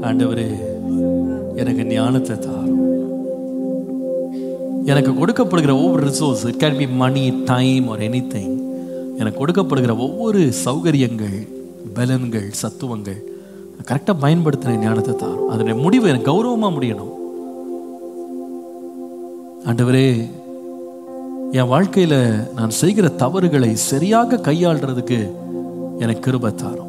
ஆண்டவரே எனக்கு ஞானத்தை தாரும் எனக்கு கொடுக்கப்படுகிற ஒவ்வொரு resource it can be money time or any எனக்கு கொடுக்கப்படுகிற ஒவ்வொரு சௌகரியங்கள் பலன்கள் சத்துவங்கள் கரெக்டாக பயன்படுத்தின ஞானத்தை தாரும் அதனுடைய முடிவு எனக்கு கௌரவமாக முடியணும் ஆண்டவரே என் வாழ்க்கையில் நான் செய்கிற தவறுகளை சரியாக கையாளுறதுக்கு எனக்கு கிருபை தாரும்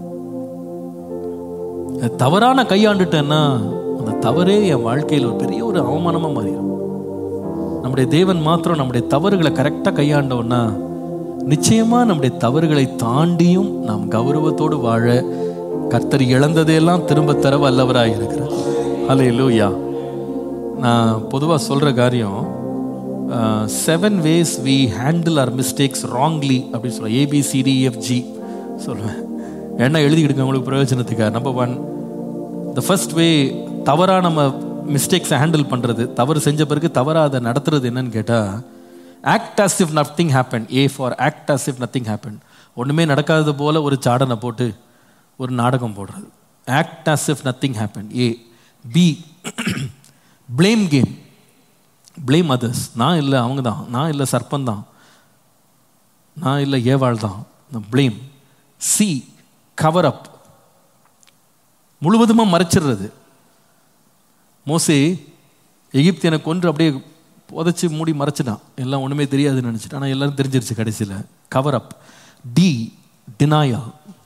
அது தவறான கையாண்டுட்டேன்னா அந்த தவறே என் வாழ்க்கையில் ஒரு பெரிய ஒரு அவமானமாக மாறிடும் நம்முடைய தேவன் மாத்திரம் நம்முடைய தவறுகளை கரெக்டாக கையாண்டோம்னா நிச்சயமா நம்முடைய தவறுகளை தாண்டியும் நாம் கௌரவத்தோடு வாழ கர்த்தர் இழந்ததையெல்லாம் திரும்ப தர வல்லவராக இருக்கிறார் ஹலே லூயா நான் பொதுவாக சொல்கிற காரியம் seven ways we handle our mistakes wrongly அப்படின்னு சொல்லுவேன் ஏபிசிடிஎஃப்ஜி சொல்லுவேன் என்ன எழுதிக்கிடுங்க உங்களுக்கு பிரயோஜனத்துக்காக number one the first way தவறாக நம்ம மிஸ்டேக்ஸை ஹேண்டில் பண்ணுறது தவறு செஞ்ச பிறகு தவறாக அதை நடத்துறது என்னன்னு கேட்டால் act as if nothing happen A for act as if nothing happen ஒன்றுமே நடக்காதது போல ஒரு சாடனை போட்டு ஒரு நாடகம் போடுறது act as if nothing happen A B blame game blame others நான் இல்லை அவங்க தான் நான் இல்லை சர்ப்பம் தான் நான் இல்லை ஏவாள் தான் blame சி கவர் அப் முழுவதுமாக மறைச்சிடுறது மோசே எகிப்தியனை கொன்று அப்படியே புதைச்சி மூடி மறைச்சிட்டான் எல்லாம் ஒன்றுமே தெரியாதுன்னு நினச்சிட்டு ஆனால் எல்லாரும் தெரிஞ்சிருச்சு கடைசியில் கவர் அப் டி டினாயா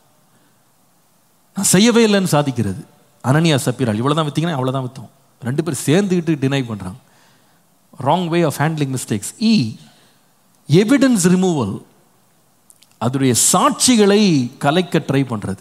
நான் செய்யவே இல்லைன்னு சாதிக்கிறது அனனியா சப்பீரால் இவ்வளோ தான் விற்றீங்கன்னா அவ்வளோதான் விற்றோம் ரெண்டு பேரும் சேர்ந்துக்கிட்டு டினை பண்ணுறாங்க wrong way of handling mistakes E evidence removal அதனுடைய சாட்சிகளை கலைக்க ட்ரை பண்ணுறது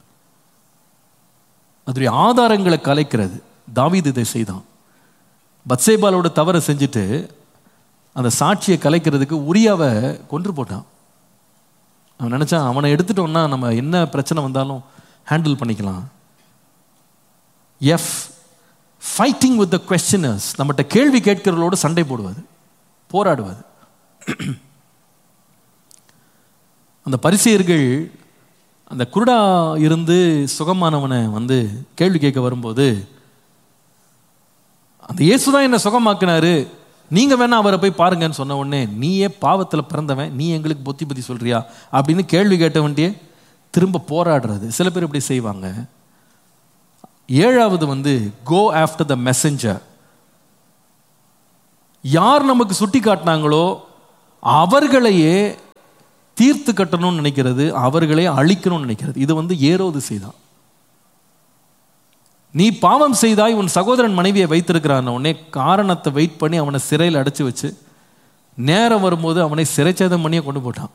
அதனுடைய ஆதாரங்களை கலைக்கிறது தாவீது இதை செய்தான் பத்சேபாலோட தவறை செஞ்சுட்டு அந்த சாட்சியை கலைக்கிறதுக்கு உரியாவை கொன்று போட்டான் அவன் நினச்சான் அவனை எடுத்துட்டோம்னா நம்ம என்ன பிரச்சனை வந்தாலும் ஹேண்டில் பண்ணிக்கலாம் F fighting with the questioners நம்மகிட்ட கேள்வி கேட்கிறவர்களோடு சண்டை போடுவது போராடுவது அந்த பரிசெயர்கள் அந்த குருடா இருந்து சுகமானவனை வந்து கேள்வி கேட்க வரும்போது அந்த இயேசு தான் என்ன சுகமாக்குனாரு நீங்க வேணா அவரை போய் பாருங்கன்னு சொன்ன உடனே நீயே பாவத்தில் பிறந்தவன் நீ எங்களுக்கு புத்தி புத்தி சொல்றியா அப்படின்னு கேள்வி கேட்ட வேண்டிய திரும்ப போராடுறது சில பேர் இப்படி செய்வாங்க ஏழாவது வந்து கோ ஆஃப்டர் த மெசஞ்சர் யார் நமக்கு சுட்டி காட்டினாங்களோ அவர்களையே தீர்த்து கட்டணும்னு நினைக்கிறது அவர்களே அழிக்கணும்னு நினைக்கிறது இது வந்து ஏரோது செய்தான் நீ பாவம் செய்தாய் உன் சகோதரன் மனைவியை வைத்திருக்கிறான் உடனே காரணத்தை வெயிட் பண்ணி அவனை சிறையில் அடைச்சு வச்சு நேரம் வரும்போது அவனை சிறைச்சேதம் பண்ணியே கொண்டு போட்டான்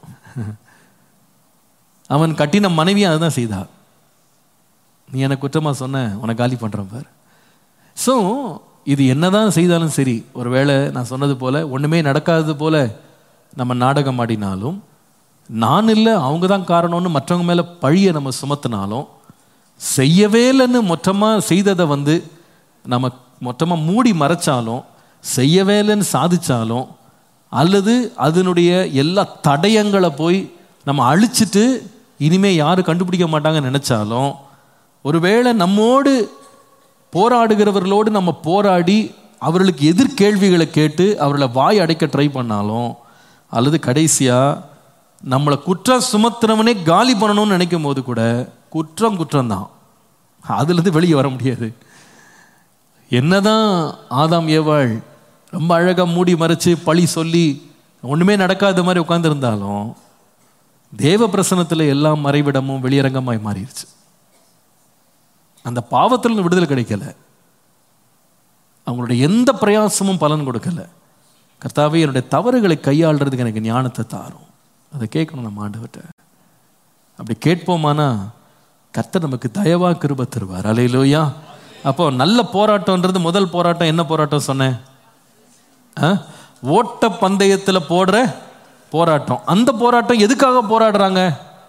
அவன் கட்டின மனைவியை அதுதான் செய்தா நீ எனக்கு குற்றமாக சொன்ன உன்னை காலி பண்ணுறேன் பார் ஸோ இது என்னதான் செய்தாலும் சரி ஒருவேளை நான் சொன்னது போல ஒன்றுமே நடக்காதது போல நம்ம நாடகம் ஆடினாலும் நான் இல்லை அவங்க தான் காரணம்னு மற்றவங்க மேலே பழியை நம்ம சுமத்தினாலும் செய்யவே இல்லைன்னு மொத்தமாக செய்ததை வந்து நம்ம மொத்தமாக மூடி மறைச்சாலும் செய்யவே இல்லைன்னு சாதிச்சாலும் அல்லது அதனுடைய எல்லா தடயங்களை போய் நம்ம அழிச்சிட்டு இனிமே யாரும் கண்டுபிடிக்க மாட்டாங்கன்னு நினைச்சாலும் ஒருவேளை நம்மோடு போராடுகிறவர்களோடு நம்ம போராடி அவர்களுக்கு எதிர்கேள்விகளை கேட்டு அவர்களை வாய் அடைக்க ட்ரை பண்ணாலும் அல்லது கடைசியாக நம்மளை குற்றம் சுமத்துறவனே காலி பண்ணணும்னு நினைக்கும் போது கூட குற்றம் குற்றம் தான் அதுலேருந்து வெளியே வர முடியாது என்னதான் ஆதாம் ஏவாள் ரொம்ப அழகாக மூடி மறைச்சு பழி சொல்லி ஒன்றுமே நடக்காத மாதிரி உட்காந்துருந்தாலும் தேவ பிரசனத்தில் எல்லா மறைவிடமும் வெளியரங்கமாய் மாறிடுச்சு அந்த பாவத்தில் விடுதலை கிடைக்கல அவங்களுடைய எந்த பிரயாசமும் பலன் கொடுக்கல கர்த்தாவே என்னுடைய தவறுகளை கையாளுறதுக்கு எனக்கு ஞானத்தை தாரும் அதை கேட்கணும் நம்ம ஆண்டவர்கிட்ட அப்படி கேட்போமானா கர்த்தர் நமக்கு தயவா கிருப தருவார் அலையிலோயா அப்போ நல்ல போராட்டம்ன்றது முதல் போராட்டம் என்ன போராட்டம் சொன்னேன் ஆ? ஓட்ட பந்தயத்தில் போடுற போராட்டம் அந்த போராட்டம் எதுக்காக போராடுறாங்க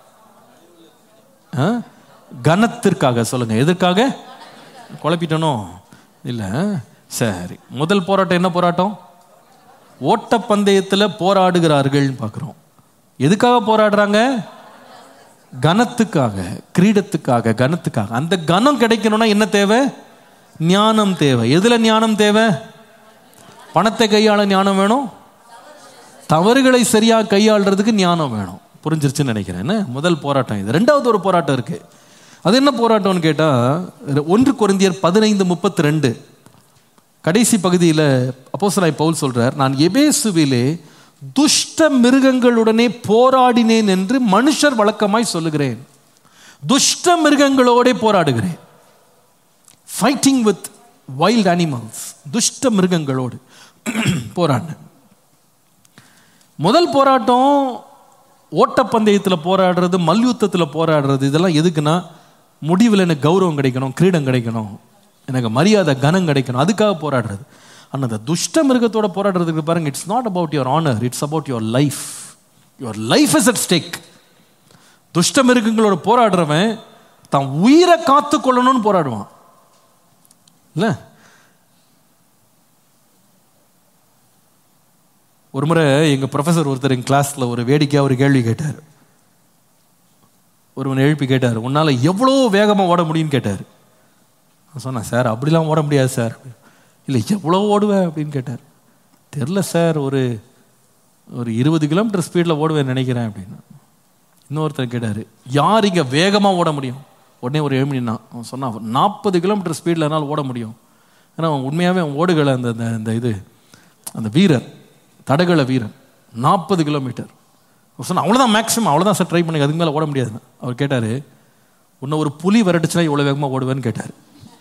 ஆ? கனத்திற்காக சொல்லுங்க எதற்காக குழப்பிட்டனோ இல்லை சரி முதல் போராட்டம் என்ன போராட்டம் ஓட்டப்பந்தயத்தில் போராடுகிறார்கள் பார்க்குறோம் எதுக்காக போராடுறாங்க கனத்துக்காக கிரீடத்துக்காக கனத்துக்காக அந்த கனம் கிடைக்கணும்னா என்ன தேவை ஞானம் தேவை எதுல ஞானம் தேவை பணத்தை கையாள ஞானம் வேணும் தவறுகளை சரியா கையாளுறதுக்கு ஞானம் வேணும் புரிஞ்சிருச்சுன்னு நினைக்கிறேன் என்ன? முதல் போராட்டம் இது ரெண்டாவது ஒரு போராட்டம் இருக்கு அது என்ன போராட்டம்னு கேட்டா ஒன்று கொரிந்தியர் பதினைந்து முப்பத்தி ரெண்டு கடைசி பகுதியில் அப்போஸ்தலனாய் பவுல் சொல்றார் நான் எபேசுவிலே துஷ்ட மிருகங்களுடனே போராடினேன் என்று மனுஷர் வழக்கமாய் சொல்லுகிறேன் துஷ்ட மிருகங்களோட போராடுகிறேன் ஃபைட்டிங் வித் வைல்ட் அனிமல்ஸ் துஷ்ட மிருகங்களோடு போராடினேன் முதல் போராட்டம் ஓட்டப்பந்தயத்தில் போராடுறது மல்யுத்தத்தில் போராடுறது இதெல்லாம் எதுக்குன்னா முடிவில் எனக்கு கௌரவம் கிடைக்கணும் கிரீடம் கிடைக்கணும் எனக்கு மரியாதை கனம் கிடைக்கணும் அதுக்காக போராடுறது ஆனால் அந்த துஷ்ட மிருகத்தோட போராடுறதுக்கு பாருங்க it's not about your honour it's about your life your life is at stake துஷ்ட மிருகங்களோட போராடுறவன் தான் உயிரை காத்து கொள்ளணும்னு போராடுவான் இல்ல ஒரு முறை எங்க ப்ரொஃபசர் ஒருத்தர் எங்க கிளாஸ்ல ஒரு வேடிக்கையா ஒரு கேள்வி கேட்டார் ஒருவன் எழுப்பி கேட்டார் உன்னால எவ்வளோ வேகமா ஓட முடியும்னு கேட்டார் நான் சொன்னேன் சார் அப்படிலாம் ஓட முடியாது சார் இல்லை எவ்வளோ ஓடுவேன் அப்படின்னு கேட்டார் தெரில சார் ஒரு ஒரு இருபது கிலோமீட்டர் ஸ்பீடில் ஓடுவேன் நினைக்கிறேன் அப்படின்னு இன்னொருத்தர் கேட்டார் யார் இங்கே வேகமாக ஓட முடியும் உடனே ஒரு ஏழு மணி அவன் சொன்னான் நாற்பது கிலோமீட்டர் ஸ்பீடில் என்னால் ஓட முடியும் ஏன்னா அவன் உண்மையாகவே அவன் ஓடுகளை அந்த அந்த- அந்த இது அந்த வீரர் தடகள வீரர் நாற்பது கிலோமீட்டர் அவன் சொன்னான் அவ்வளோதான் மேக்ஸிமம் அவ்வளோதான் சார் ட்ரை பண்ணி அதுக்கு மேலே ஓட முடியாதுன்னு அவர் கேட்டார் உன்னை ஒரு புலி விரட்டுச்சுன்னா இவ்வளோ வேகமாக ஓடுவேன்னு கேட்டார்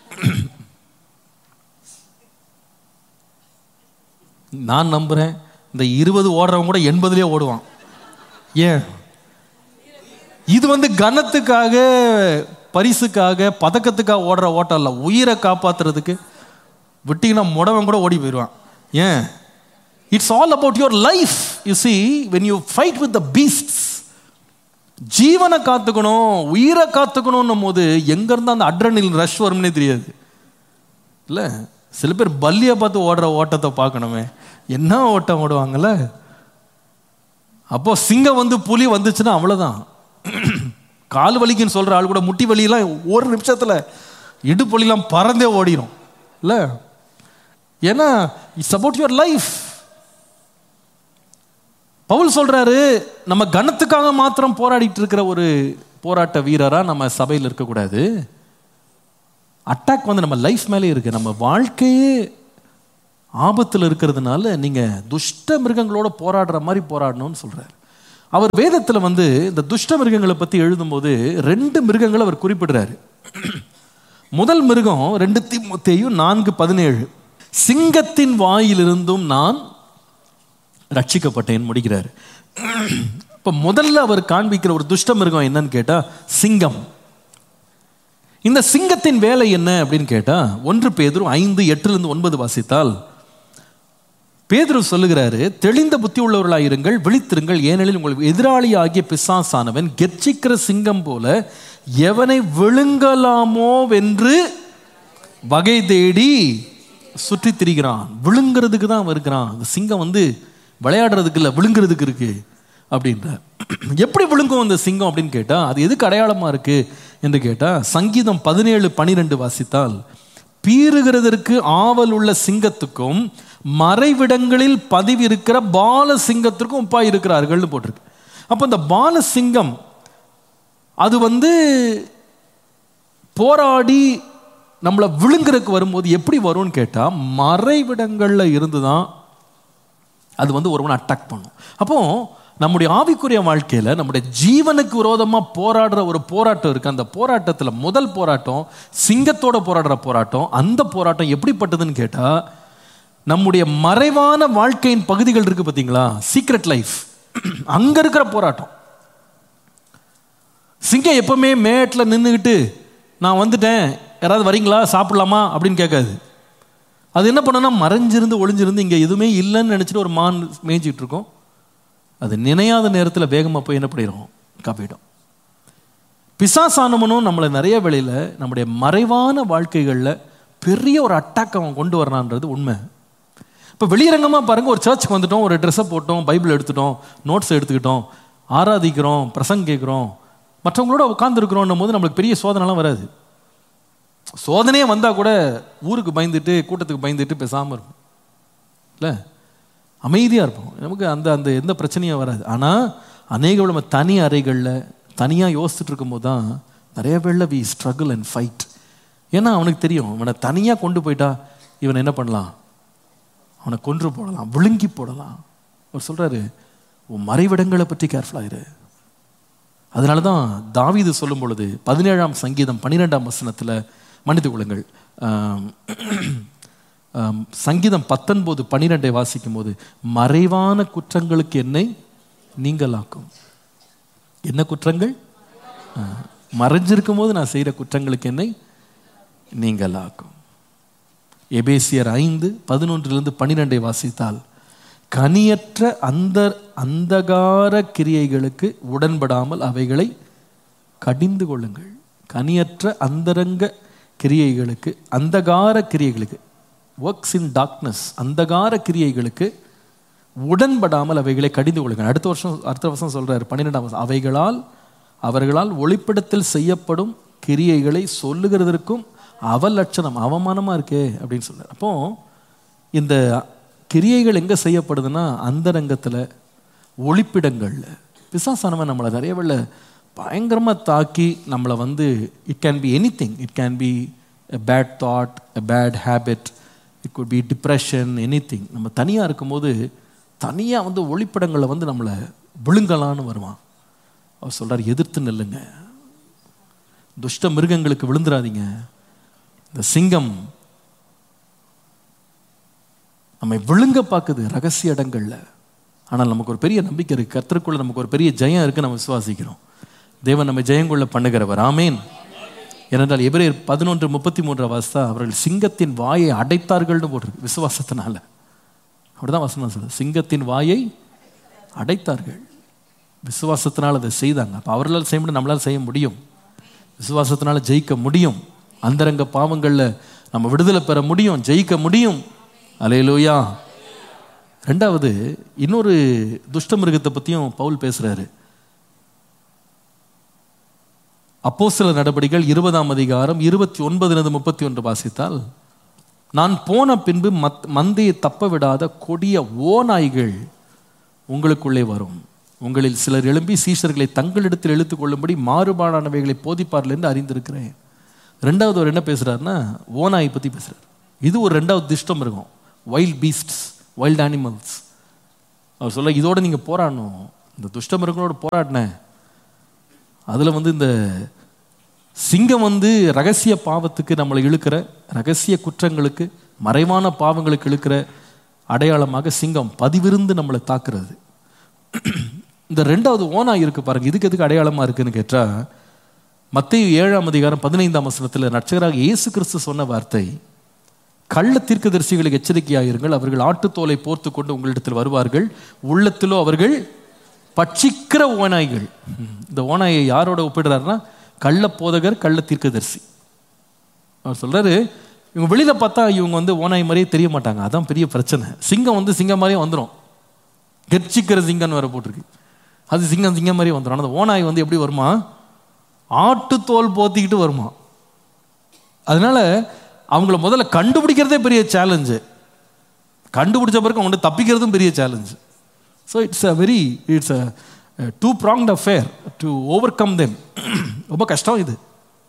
நான் நம்புறேன் இந்த இருபது ஓடுறவன் கூட எண்பதுலேயே ஓடுவான் ஏன் இது வந்து கனத்துக்காக பரிசுக்காக பதக்கத்துக்காக ஓடுற ஓட்டம் இல்லை உயிரை காப்பாத்துறதுக்கு விட்டீங்கன்னா முடவன் கூட ஓடி போயிடுவான் ஏன் it's all about your life you see when you fight with the beasts ஜீவனை காத்துக்கணும் உயிரை காத்துக்கணும்னும் போது எங்கேருந்து அந்த அட்ரனில் ரஷ் வரும்னே தெரியாது இல்லை சில பேர் பல்லியை பார்த்து ஓடுற ஓட்டத்தை பார்க்கணுமே என்ன ஓட்டம் ஓடுவாங்கல்ல அப்போ சிங்கம் வந்து புலி வந்துச்சுன்னா அவ்வளோதான் கால் வலிக்குன்னு சொல்ற ஆள் கூட முட்டி வலியெல்லாம் ஒரு நிமிஷத்துல இடுப்பொலிலாம் பறந்தே ஓடிடும் இல்ல ஏன்னா it's about your life Paul சொல்றாரு நம்ம கனத்துக்காக மாத்திரம் போராடிட்டு இருக்கிற ஒரு போராட்ட வீரரா நம்ம சபையில் இருக்கக்கூடாது அட்டாக் வந்து நம்ம லைஃப் மேலே இருக்கு நம்ம வாழ்க்கையே ஆபத்தில் இருக்கிறதுனால நீங்க துஷ்ட மிருகங்களோட போராடுற மாதிரி போராடணும்னு சொல்றாரு அவர் வேதத்தில் வந்து இந்த துஷ்ட மிருகங்களை பத்தி எழுதும்போது ரெண்டு மிருகங்களை அவர் குறிப்பிடுறாரு முதல் மிருகம் ரெண்டு தீமோத்தேயும் நான்கு பதினேழு சிங்கத்தின் வாயிலிருந்தும் நான் ரட்சிக்கப்பட்டேன் முடிக்கிறார் இப்ப முதல்ல அவர் காண்பிக்கிற ஒரு துஷ்ட மிருகம் என்னன்னு கேட்டா சிங்கம் இந்த சிங்கத்தின் வேலை என்ன அப்படின்னு கேட்டா ஒன்று பேதுரு ஐந்து எட்டுல இருந்து ஒன்பது வாசித்தால் பேதுரு சொல்லுகிறாரு தெளிந்த புத்தி உள்ளவர்களாயிருங்கள் விழித்திருங்கள் ஏனெனில் உங்கள் எதிராளி ஆகிய பிசாசானவன் கெர்ச்சிக்கிற சிங்கம் போல எவனை விழுங்கலாமோ வென்று வகை தேடி சுற்றி திரிகிறான் விழுங்கிறதுக்கு தான் அவன் இருக்கிறான் அந்த சிங்கம் வந்து விளையாடுறதுக்கு இல்லை விழுங்குறதுக்கு இருக்கு அப்படின்றார் எப்படி விழுங்கும் அந்த சிங்கம் அப்படின்னு கேட்டா அது எதுக்கு அடையாளமா இருக்கு என்று கேட்டா சங்கீதம் பதினேழு பனிரெண்டு வாசித்தால் பீறுகிறதற்கு ஆவல் உள்ள சிங்கத்துக்கும் மறைவிடங்களில் பதிவு இருக்கிற பால சிங்கத்திற்கும் ஒப்பாய் இருக்கிறார்கள்னு போட்டிருக்கு அப்போ இந்த பால சிங்கம் அது வந்து போராடி நம்மளை விழுங்குறதுக்கு வரும்போது எப்படி வரும்னு கேட்டா மறைவிடங்கள்ல இருந்து தான் அது வந்து ஒருவனை அட்டாக் பண்ணும் அப்போ நம்முடைய ஆவிக்குரிய வாழ்க்கையில நம்முடைய ஜீவனுக்கு விரோதமா போராடுற ஒரு போராட்டம் இருக்கு அந்த போராட்டத்துல முதல் போராட்டம் சிங்கத்தோட போராடுற போராட்டம் அந்த போராட்டம் எப்படிப்பட்டதுன்னு கேட்டா நம்முடைய மறைவான வாழ்க்கையின் பகுதிகள் இருக்கு பாத்தீங்களா சீக்ரெட் லைஃப் அங்க இருக்கிற போராட்டம் சிங்கம் எப்பவுமே மேட்ல நின்றுக்கிட்டு நான் வந்துட்டேன் யாராவது வரீங்களா சாப்பிடலாமா அப்படின்னு கேட்காது அது என்ன பண்ணுன்னா மறைஞ்சிருந்து ஒளிஞ்சிருந்து இங்கே எதுவுமே இல்லைன்னு நினச்சிட்டு ஒரு மான் மேய்ஞ்சிட்டு இருக்கோம் அது நினையாத நேரத்தில் வேகமாக போய் என்ன பண்ணிடும் காப்பிடும் பிசாசானவனும் நம்மளை நிறைய வேளையில் நம்முடைய மறைவான வாழ்க்கைகளில் பெரிய ஒரு அட்டாக் அவன் கொண்டு வரான்றது உண்மை இப்போ வெளியரங்கமாக பாருங்க ஒரு சர்ச்சுக்கு வந்துட்டோம் ஒரு ட்ரெஸ்ஸை போட்டோம் பைபிள் எடுத்துட்டோம் நோட்ஸ் எடுத்துக்கிட்டோம் ஆராதிக்கிறோம் பிரசங்க கேட்குறோம் மற்றவங்களோட உட்காந்துருக்கிறோன்னும் போது நம்மளுக்கு பெரிய சோதனைலாம் வராது சோதனையே வந்தால் கூட ஊருக்கு பயந்துட்டு கூட்டத்துக்கு பயந்துட்டு பேசாமல் இருக்கும் இல்லை அமைதியாக இருப்போம் நமக்கு அந்த அந்த எந்த பிரச்சனையும் வராது ஆனால் அநேக நம்ம தனி அறைகளில் தனியாக யோசிச்சுட்டு இருக்கும்போது தான் நிறைய பேரில் வி ஸ்ட்ரகிள் அண்ட் ஃபைட் ஏன்னா அவனுக்கு தெரியும் இவனை தனியாக கொண்டு போயிட்டா இவனை என்ன பண்ணலாம் அவனை கொன்று போடலாம் விழுங்கி போடலாம் அவர் சொல்கிறாரு உன் மறைவிடங்களை பற்றி கேர்ஃபுல்லாக இரு அதனால தான் தாவீது சொல்லும் பொழுது பதினேழாம் சங்கீதம் பன்னிரெண்டாம் வசனத்தில் மன்னித்துக் கொள்ளுங்கள் ஆம், ஆம், சங்கீதம் பத்தொன்பது பன்னிரெண்டை வாசிக்கும் போது மறைவான குற்றங்களுக்கு என்னை நீங்களாக்கும் என்ன குற்றங்கள் ஆ, மறைஞ்சிருக்கும் போது நான் செய்கிற குற்றங்களுக்கு என்னை நீங்களாக்கும் எபேசியர் ஐந்து பதினொன்றிலிருந்து பன்னிரெண்டை வாசித்தால் கனியற்ற அந்த அந்தகார கிரியைகளுக்கு உடன்படாமல் அவைகளை கடிந்து கொள்ளுங்கள் கனியற்ற அந்தரங்க கிரியைகளுக்கு அந்தகார கிரியைகளுக்கு ஒர்க்ஸ் இன் டார்க்னஸ் அந்தகார கிரியைகளுக்கு உடன்படாமல் அவைகளை கடிந்து கொள்ளுங்கள் அடுத்த வருஷம் அடுத்த வருஷம் சொல்றாரு பன்னிரெண்டாம் வருஷம் அவைகளால் அவர்களால் ஒளிப்படத்தில் செய்யப்படும் கிரியைகளை சொல்லுகிறதற்கும் அவலட்சணம் அவமானமா இருக்கே அப்படின்னு சொல்றாரு அப்போ இந்த கிரியைகள் எங்க செய்யப்படுதுன்னா அந்தரங்கத்துல ஒளிப்பிடங்கள்ல பிசாசானவன் நம்மளை நிறைய வேளை பயங்கரமா தாக்கி நம்மளை வந்து it can be any thing it can be a bad thought a bad habit it could be depression any thing நம்ம தனியாக இருக்கும்போது தனியாக வந்து ஒளிப்படங்களை வந்து நம்மளை விழுங்கலான்னு வருவான் அவர் சொல்றார் எதிர்த்து நில்லுங்க துஷ்ட மிருகங்களுக்கு விழுந்துடாதீங்க இந்த சிங்கம் நம்மை விழுங்க பார்க்குது ரகசிய இடங்கள்ல ஆனால் நமக்கு ஒரு பெரிய நம்பிக்கை இருக்கு கர்த்தருக்குள்ள நமக்கு ஒரு பெரிய ஜெயம் இருக்கு நம்ம விசுவாசிக்கிறோம் தேவன் நம்ம ஜெயங்கொள்ள பண்ணுகிறவர் ஆமேன் ஏனென்றால் எபிரேயர் பதினொன்று முப்பத்தி மூன்று வாசா அவர்கள் சிங்கத்தின் வாயை அடைத்தார்கள்னு போட்டிருக்கு விசுவாசத்தினால அப்படிதான் வசனம் சொல்லுது சிங்கத்தின் வாயை அடைத்தார்கள் விசுவாசத்தினால் அதை செய்தாங்க அப்போ அவர்களால் செய்ய முடியும் நம்மளால் செய்ய முடியும் விசுவாசத்தினால ஜெயிக்க முடியும் அந்தரங்க பாவங்களில் நம்ம விடுதலை பெற முடியும் ஜெயிக்க முடியும் அலையலூயா ரெண்டாவது இன்னொரு துஷ்ட மிருகத்தை பற்றியும் பவுல் பேசுறாரு அப்போ சில நடவடிக்கைகள் இருபதாம் அதிகாரம் இருபத்தி ஒன்பதிலிருந்து முப்பத்தி ஒன்று வாசித்தால் நான் போன பின்பு மத் மந்தையை தப்ப விடாத கொடிய ஓநாய்கள் உங்களுக்குள்ளே வரும் உங்களில் சிலர் எழும்பி சீஷர்களை தங்களிடத்தில் இழுத்துக் கொள்ளும்படி மாறுபாடானவைகளை போதிப்பார்கள் என்று அறிந்திருக்கிறேன் ரெண்டாவது அவர் என்ன பேசுறாருன்னா ஓநாய் பத்தி பேசுறாரு இது ஒரு ரெண்டாவது திஷ்டம் இருக்கும் வைல்ட் பீஸ்ட்ஸ் வைல்ட் அனிமல்ஸ் அவர் சொல்ல இதோட நீங்க போராடணும் இந்த துஷ்ட மிருகங்களோட போராடினேன் அதுல வந்து இந்த சிங்கம் வந்து ரகசிய பாவத்துக்கு நம்மளை இழுக்கிற ரகசிய குற்றங்களுக்கு மறைவான பாவங்களுக்கு இழுக்கிற அடையாளமாக சிங்கம் பதிவிருந்து நம்மளை தாக்குறது இந்த ரெண்டாவது ஓனா இருக்கு பாருங்க இதுக்கு எதுக்கு அடையாளமா இருக்குன்னு கேட்டா மத்திய ஏழாம் அதிகாரம் பதினைந்தாம் வசனத்தில் நட்சகராக இயேசு கிறிஸ்து சொன்ன வார்த்தை கள்ள தீர்க்கதரிசிகளுக்கு எச்சரிக்கையாயிருங்கள் அவர்கள் ஆட்டுத்தோலை போர்த்து கொண்டு உங்களிடத்தில் வருவார்கள் உள்ளத்திலோ அவர்கள் பட்சிக்கிற ஓநாய்கள் இந்த ஓநாயை யாரோட ஒப்பிடுறாருன்னா கள்ள போதகர் கள்ள தீர்க்கதரிசி அவர் சொல்றாரு இவங்க வெளியில பார்த்தா இவங்க வந்து ஓநாய் மாதிரியே தெரிய மாட்டாங்க அதான் பெரிய பிரச்சனை சிங்கம் வந்து சிங்கம் மாதிரியே வந்துடும் கெர்ச்சிக்கிற சிங்கம்னு வேற போட்டிருக்கு அது சிங்கம் சிங்கம் மாதிரியே வந்துடும் ஆனால் அந்த ஓநாய் வந்து எப்படி வருமா ஆட்டுத்தோல் போத்திக்கிட்டு வருமா அதனால அவங்கள முதல்ல கண்டுபிடிக்கிறதே பெரிய சேலஞ்சு கண்டுபிடிச்ச பிறகு அவங்க தப்பிக்கிறதும் பெரிய challenge so it's a very it's a two pronged affair to overcome them ரொம்ப கஷ்டம் இது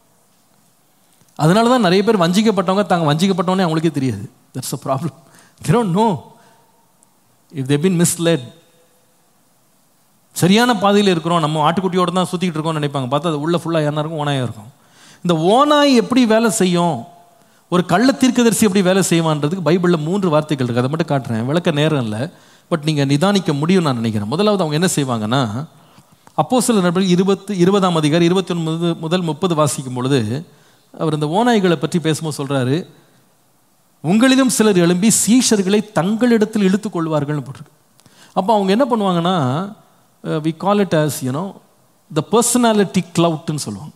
அதனால தான் நிறைய பேர் வஞ்சிக்கப்பட்டவங்க தாங்க வஞ்சிக்கப்பட்டவனே அவங்களுக்கே தெரியாது that's a problem don't know if they been misled சரியான பாதையில் இருக்கிறோம் நம்ம ஆட்டுக்குட்டியோட தான் சுற்றிக்கிட்டு இருக்கோம்னு நினைப்பாங்க பார்த்தா அது உள்ள ஃபுல்லாக என்ன இருக்கும் ஓனாயாக இருக்கும் இந்த ஓனாய் எப்படி வேலை செய்யும் ஒரு கள்ள தீர்க்கதரிசி எப்படி வேலை செய்வான்றதுக்கு பைபிளில் மூன்று வார்த்தைகள் இருக்குது அதை மட்டும் காட்டுறேன் விளக்க நேரம் இல்லை பட் நீங்கள் நிதானிக்க முடியும் நான் நினைக்கிறேன் முதலாவது அவங்க என்ன செய்வாங்கன்னா அப்போ சில நபர்கள் இருபத்து இருபதாம் அதிகாரம் இருபத்தி ஒன்பது முதல் முப்பது வாசிக்கும் பொழுது அவர் இந்த ஓநாய்களை பற்றி பேசும்போது சொல்றாரு உங்களிலும் சிலர் எழும்பி சீஷர்களை தங்களிடத்தில் இழுத்துக் கொள்வார்கள்னு போட்டிருக்கு அப்போ அவங்க என்ன பண்ணுவாங்கன்னா we call it as you know the personality கிளவுட்னு சொல்லுவாங்க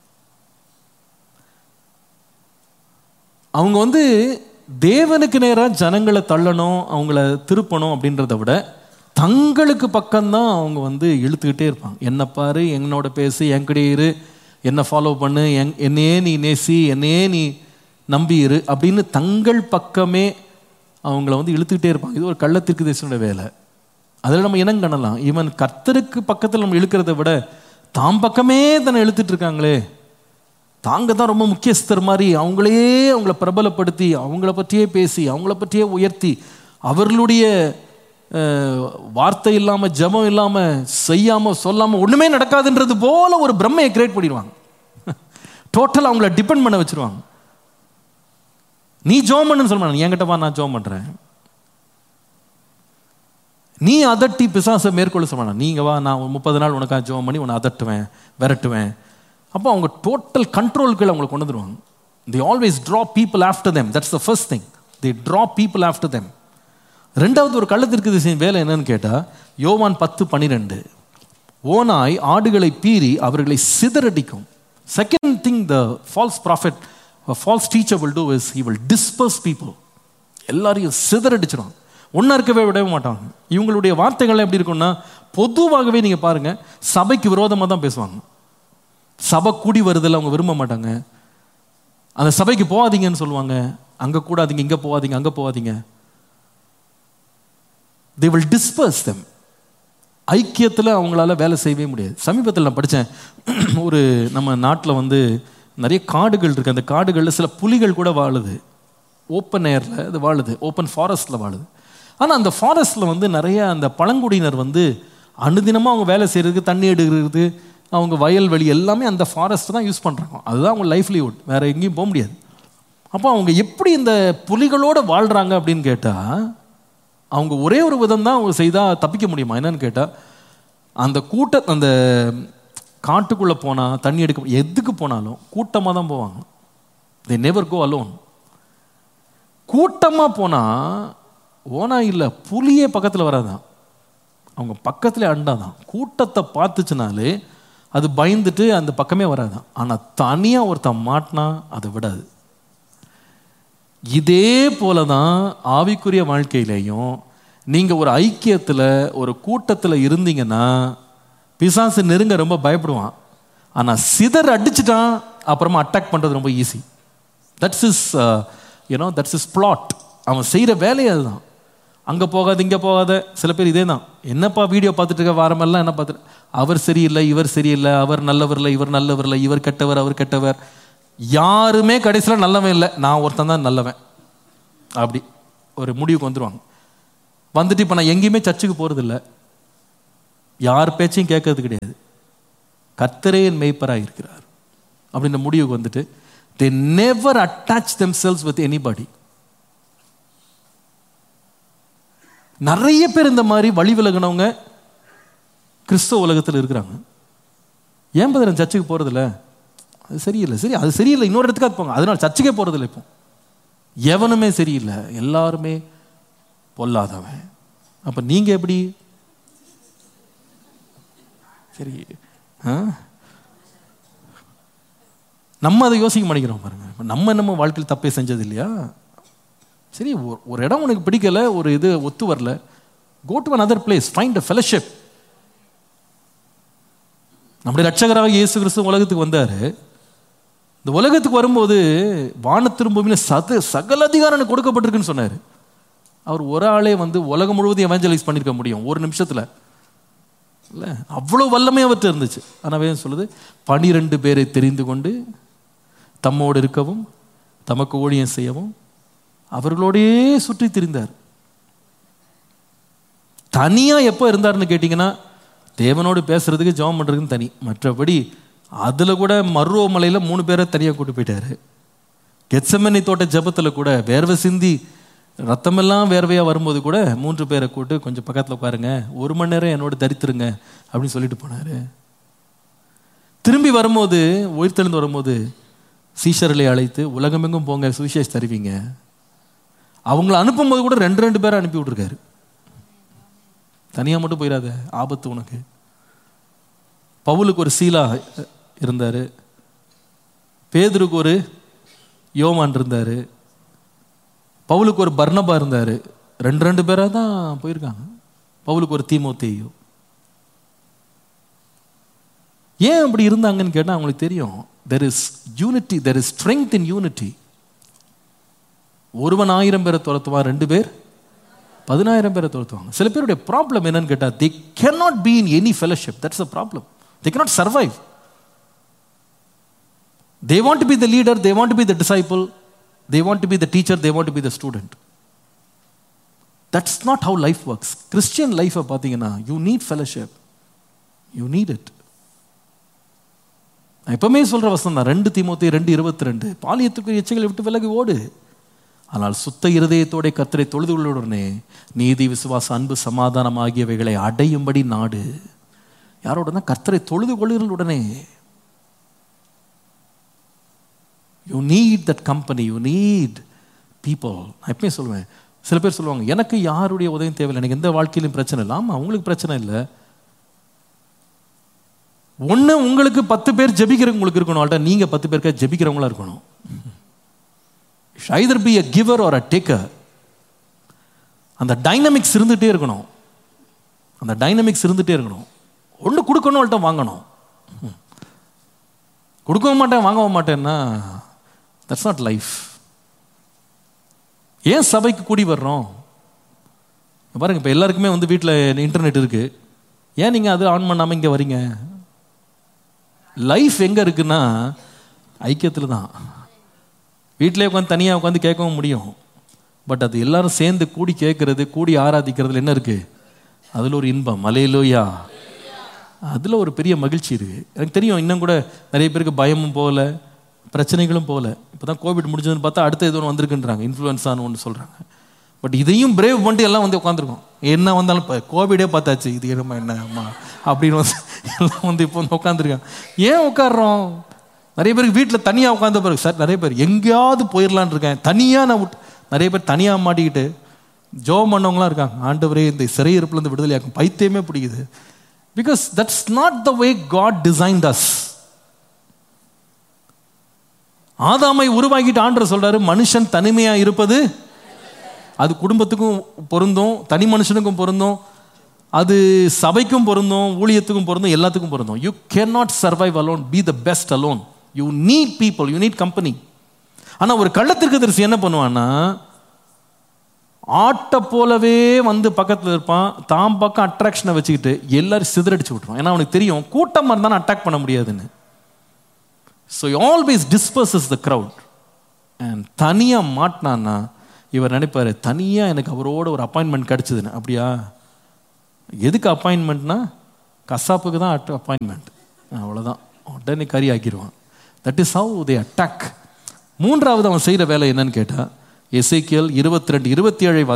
அவங்க வந்து தேவனுக்கு நேராக ஜனங்களை தள்ளணும் அவங்கள திருப்பணும் அப்படின்றத விட தங்களுக்கு பக்கம்தான் அவங்க வந்து இழுத்துக்கிட்டே இருப்பாங்க என்ன பாரு என்னோட பேசு என்கிட்ட இரு என்ன ஃபாலோ பண்ணு என் என்னையே நீ நேசி என்னையே நீ நம்பி இரு அப்படின்னு தங்கள் பக்கமே அவங்கள வந்து இழுத்துக்கிட்டே இருப்பாங்க இது ஒரு கள்ளத்திற்கு தேசனோட வேலை அதில் நம்ம இனம் காணலாம் ஈவன் கர்த்தருக்கு பக்கத்தில் நம்ம இழுக்கிறத விட தாம் பக்கமே தன்னை இழுத்துட்டு இருக்காங்களே தாங்க தான் ரொம்ப முக்கியஸ்தர் மாதிரி அவங்களே அவங்கள பிரபலப்படுத்தி அவங்கள பற்றியே பேசி அவங்கள பற்றியே உயர்த்தி அவர்களுடைய அஹ், வார்த்தை இல்லாமல் ஜெபம் இல்லாமல் செய்யாமல் சொல்லாமல் ஒன்றுமே நடக்காதுன்றது போல ஒரு பிரம்மையை கிரியேட் பண்ணிடுவாங்க டோட்டல் அவங்கள டிபெண்ட் பண்ண வச்சிருவாங்க நீ ஜோம் பண்ணுன்னு சொல்ல மாட்டாங்க என்கிட்ட வா நான் ஜோம் பண்ணுறேன் நீ அதட்டி பிசாசை மேற்கொள்ள சொல்ல நீங்க வா நான் ஒரு முப்பது நாள் உனக்காக ஜெபம் பண்ணி உன்னை அதட்டுவேன் விரட்டுவேன் அப்போ அவங்க டோட்டல் கண்ட்ரோலுக்குள்ள அவங்களை கொண்டு வந்துருவாங்க they always draw people after them that's the first thing they draw people after them ரெண்டாவது ஒரு கள்ளத்திற்கு திசையின் வேலை என்னன்னு கேட்டா யோவான் பத்து பன்னிரெண்டு ஓனாய் ஆடுகளை பீறி அவர்களை சிதறடிக்கும் second thing the false prophet false teacher will do is he will disperse people எல்லாரையும் சிதறடிச்சிடும் ஒன்றா இருக்கவே விடவே மாட்டாங்க இவங்களுடைய வார்த்தைகள் எப்படி இருக்கும்னா பொதுவாகவே நீங்கள் பாருங்க சபைக்கு விரோதமாக தான் பேசுவாங்க சபை கூடி வருதில்ல அவங்க விரும்ப மாட்டாங்க அந்த சபைக்கு போகாதீங்கன்னு சொல்லுவாங்க அங்கே கூடாதீங்க இங்கே போகாதீங்க அங்கே போகாதீங்க தே வில் டிஸ்பர்ஸ் தெம் ஐக்கியத்தில் அவங்களால வேலை செய்யவே முடியாது சமீபத்தில் நான் படித்தேன் ஒரு நம்ம நாட்டில் வந்து நிறைய காடுகள் இருக்குது அந்த காடுகளில் சில புலிகள் கூட வாழுது ஓப்பன் ஏரில் அது வாழுது ஓப்பன் ஃபாரஸ்ட்டில் வாழுது ஆனால் அந்த ஃபாரஸ்ட்டில் வந்து நிறைய அந்த பழங்குடியினர் வந்து அனுதினமாக அவங்க வேலை செய்கிறதுக்கு தண்ணி எடுக்கிறது அவங்க வயல்வெளி எல்லாமே அந்த ஃபாரஸ்ட் தான் யூஸ் பண்ணுறாங்க அதுதான் அவங்க லைஃப்லிஹுட் வேறு எங்கேயும் போக முடியாது அப்போ அவங்க எப்படி இந்த புலிகளோடு வாழ்கிறாங்க அப்படின்னு கேட்டால் அவங்க ஒரே ஒரு விதம் தான் அவங்க செய்தால் தப்பிக்க முடியுமா என்னன்னு கேட்டால் அந்த கூட்ட அந்த காட்டுக்குள்ளே போனால் தண்ணி எடுக்க எதுக்கு போனாலும் கூட்டமாக தான் போவாங்க தே நெவர் கோ அலோன் கூட்டமாக போனால் ஓனா இல்லை புலியே பக்கத்தில் வராதான் அவங்க பக்கத்தில் அண்டாதான் கூட்டத்தை பார்த்துச்சுனாலே அது பயந்துட்டு அந்த பக்கமே வராதான் ஆனால் தனியாக ஒருத்தன் மாட்டினா அதை விடாது இதே போல தான் ஆவிக்குரிய வாழ்க்கையிலையும் நீங்க ஒரு ஐக்கியத்தில் ஒரு கூட்டத்தில் இருந்தீங்கன்னா பிசாசு நெருங்க ரொம்ப பயப்படுவான் ஆனா சிதர் அடிச்சிட்டான் அப்புறமா அட்டாக் பண்றது ரொம்ப easy that's is you know that's is plot அவன் செய்யற வேலையே அதுதான் அங்க போகாத இங்க போகாத சில பேர் இதே தான் என்னப்பா வீடியோ பார்த்துட்டு இருக்க வாரமெல்லாம் என்ன பார்த்துட்டு அவர் சரியில்லை இவர் சரியில்லை அவர் நல்லவர் இல்லை இவர் நல்லவர் இல்லை இவர் கெட்டவர் அவர் கெட்டவர் யாருமே கடைசியில் நல்லவன் இல்லை நான் ஒருத்தன் தான் நல்லவன் அப்படி ஒரு முடிவுக்கு வந்துருவாங்க வந்துட்டு இப்போ நான் எங்கேயுமே சர்ச்சுக்கு போகிறது இல்லை யார் பேச்சையும் கேட்கறது கிடையாது கர்த்தரே என் மெய்ப்பராக இருக்கிறார் அப்படின்ற முடிவுக்கு வந்துட்டு they never attach themselves with anybody நிறைய பேர் இந்த மாதிரி வழி விலகினவங்க கிறிஸ்தவ உலகத்தில் இருக்கிறாங்க ஏன் பதில் சர்ச்சுக்கு போகிறதில்ல அது சரியில்லை சரி அது சரியில்லை இன்னொரு இடத்துக்காக போங்க அதனால சர்ச்சுக்கே போகிறதில்ல இப்போ எவனுமே சரியில்லை எல்லாருமே பொல்லாதவன் அப்போ நீங்கள் எப்படி சரி ஆ? நம்ம அதை யோசிக்க மாட்டேங்கிறோம் பாருங்க இப்ப நம்ம நம்ம வாழ்க்கையில் தப்பே செஞ்சது இல்லையா சரி ஒரு- ஒரு இடம் உனக்கு பிடிக்கல ஒரு இது ஒத்து வரல go to another place find a fellowship நம்முடைய ரட்சகராக இயேசு கிறிஸ்து உலகத்துக்கு வந்தாரு இந்த உலகத்துக்கு வரும்போது வானத்திரும் பூமியில சத சகல அதிகாரம் எனக்கு கொடுக்கப்பட்டிருக்குன்னு சொன்னாரு அவர் ஒரு ஆளே வந்து உலகம் முழுவதும் எவாஞ்சலைஸ் பண்ணியிருக்க முடியும் ஒரு நிமிஷத்துல இல்ல அவ்வளவு வல்லமை அவர்கிட்ட இருந்துச்சு ஆனால் வேதம் சொல்லுது பனிரெண்டு பேரை தெரிந்து கொண்டு தம்மோடு இருக்கவும் தமக்கு ஊழியம் செய்யவும் அவர்களோடையே சுற்றி திரிந்தார் தனியா எப்போ இருந்தாருன்னு கேட்டிங்கன்னா தேவனோடு பேசுறதுக்கு ஜெபம் பண்றதுக்குன்னு தனி மற்றபடி அதுல கூட மருவ மலையில மூணு பேரை தனியா கூட்டு போயிட்டாரு கெச்சமனி தோட்ட ஜெபத்துல கூட வேர்வை சிந்தி ரத்தமெல்லாம் வேர்வையா வரும்போது கூட மூன்று பேரை கூட்டு கொஞ்சம் பக்கத்துல உட்காருங்க ஒரு மணி நேரம் என்னோட தரித்துருங்க அப்படின்னு சொல்லிட்டு போனாரு திரும்பி வரும்போது உயிர்த்தெழுந்து வரும்போது சீஷர்களை அழைத்து உலகமெங்கும் போங்க சுவிசேஷ் தருவீங்க அவங்கள அனுப்பும்போது கூட ரெண்டு ரெண்டு பேரை அனுப்பி விட்டுருக்காரு தனியா மட்டும் போயிடாத ஆபத்து உனக்கு பவுலுக்கு ஒரு சீலா இருந்தாரு பேதுருக்கு ஒரு யோவான் இருந்தாரு பவுலுக்கு ஒரு பர்னபா இருந்தாரு ரெண்டு ரெண்டு பேரா தான் போயிருக்காங்க பவுலுக்கு ஒரு தீமோத்தேயோ ஏன் அப்படி இருந்தாங்கன்னு கேட்டால் அவங்களுக்கு தெரியும் there is unity there is strength in unity ஒருவன் ஆயிரம் பேரை துரத்துவான் ரெண்டு பேர் பதினாயிரம் பேரை துரத்துவாங்க சில பேருடைய ப்ராப்ளம் என்னன்னு கேட்டால் they cannot be in any fellowship that's a problem they cannot survive they want to be the leader they want to be the disciple they want to be the teacher they want to be the student that's not how life works Christian லைஃப்பை பார்த்தீங்கன்னா you need fellowship you need it நான் எப்பவுமே சொல்ற வசனம் தான் ரெண்டு தீமோத்தி ரெண்டு இருபத்தி ரெண்டு பாலியத்துக்குரிய எச்சைகளை விட்டு விலகி ஓடு ஆனால் சுத்த இருதயத்தோட கத்தரை தொழுதுகளுடனே நீதி விசுவாச அன்பு சமாதானம் ஆகியவைகளை அடையும்படி நாடு யாரோடனா கர்த்தரை தொழுது கொள்ளுதலுடனே you need that company you need people நான் எப்பவுமே சொல்லுவேன் சில பேர் சொல்லுவாங்க எனக்கு யாருடைய உதவியும் தேவையில்லை எனக்கு எந்த வாழ்க்கையிலும் பிரச்சனை இல்லை ஆமாம் உங்களுக்கு பிரச்சனை இல்லை ஒன்று உங்களுக்கு பத்து பேர் ஜெபிக்கிறவங்களுக்கு இருக்கணும் ஆல்ட்டா நீங்கள் பத்து பேருக்கா ஜெபிக்கிறவங்களா இருக்கணும் either be a giver or a taker அந்த டைனமிக்ஸ் இருந்துகிட்டே இருக்கணும் அந்த டைனமிக்ஸ் இருந்துகிட்டே இருக்கணும் ஒன்று கொடுக்கணும் அவள்கிட்ட வாங்கணும் கொடுக்கவும் மாட்டேன் வாங்கவும் மாட்டேன்னா தட்ஸ் நாட் லைஃப் ஏன் சபைக்கு கூடி வர்றோம் பாருங்க இப்போ எல்லாருக்குமே வந்து வீட்டில் இன்டர்நெட் இருக்கு ஏன் நீங்கள் அது ஆன் பண்ணாமல் இங்கே வரீங்க லைஃப் எங்கே இருக்குன்னா ஐக்கியத்தில் தான் வீட்டிலே உட்காந்து தனியாக உட்காந்து கேட்கவும் முடியும் பட் அது எல்லாரும் சேர்ந்து கூடி கேட்கறது கூடி ஆராதிக்கிறதுல என்ன இருக்கு அதில் ஒரு இன்பம் மலையிலோயா அதில் ஒரு பெரிய மகிழ்ச்சி இருக்கு எனக்கு தெரியும் இன்னும் கூட நிறைய பேருக்கு பயமும் போகல பிரச்சனைகளும் போகல இப்போ தான் கோவிட் முடிஞ்சதுன்னு பார்த்தா அடுத்த எது ஒன்று வந்திருக்குன்றாங்க இன்ஃப்ளூயன்ஸானு ஒன்று சொல்கிறாங்க பட் இதையும் பிரேவ் பண்ணிட்டு எல்லாம் வந்து உட்காந்துருக்கோம் என்ன வந்தாலும் இப்போ கோவிடே பார்த்தாச்சு இது என்னம்மா என்ன அம்மா அப்படின்னு வந்து எல்லாம் வந்து இப்போ வந்து உட்காந்துருக்காங்க ஏன் உட்காடுறோம் நிறைய பேருக்கு வீட்டில் தனியாக உட்காந்த பிறகு சார் நிறைய பேர் எங்கேயாவது போயிடலான் இருக்கேன் தனியாக நான் விட்டு நிறைய பேர் தனியாக மாட்டிக்கிட்டு ஜோம் பண்ணவங்களாம் இருக்காங்க ஆண்டவரே இந்த சிறையிருப்புலேருந்து விடுதலையாக்கும் பைத்தியமே பிடிக்குது because that's not the way God designed us ஆதாமை உருவாக்கிட்டு ஆண்டர் சொல்றாரு மனுஷன் தனிமையா இருப்பது அது குடும்பத்துக்கும் பொருந்தும் தனி மனுஷனுக்கும் பொருந்தும் அது சபைக்கும் பொருந்தும் ஊழியத்துக்கும் பொருந்தும் எல்லாத்துக்கும் பொருந்தும் you can not survive alone be the best alone you need people you need company ஆனால் ஒரு கள்ளத்திற்கு தரிசி என்ன பண்ணுவான்னா ஆட்டை போலவே வந்து பக்கத்தில் இருப்பான் தாம் பக்கம் அட்ராக்ஷனை வச்சுக்கிட்டு எல்லாரும் சிதறடிச்சு விட்டுருவான் ஏன்னா அவனுக்கு தெரியும் கூட்டமாக இருந்தாலும் அட்டாக் பண்ண முடியாதுன்னு so always disperses the crowd and தனியாக மாட்டினான்னா இவர் நினைப்பாரு தனியாக எனக்கு அவரோட ஒரு அப்பாயின்மெண்ட் கிடச்சிதுன்னு அப்படியா எதுக்கு அப்பாயின்மெண்ட்னா கசாப்புக்கு தான் அப்பாயின்மெண்ட் அவ்வளோதான் உடனே கறி ஆக்கிடுவான் that is how they attack மூன்றாவது அவன் செய்கிற வேலை என்னன்னு கேட்டால் எசைக்கியல் இருபத்தி ரெண்டு இருபத்தி ஏழை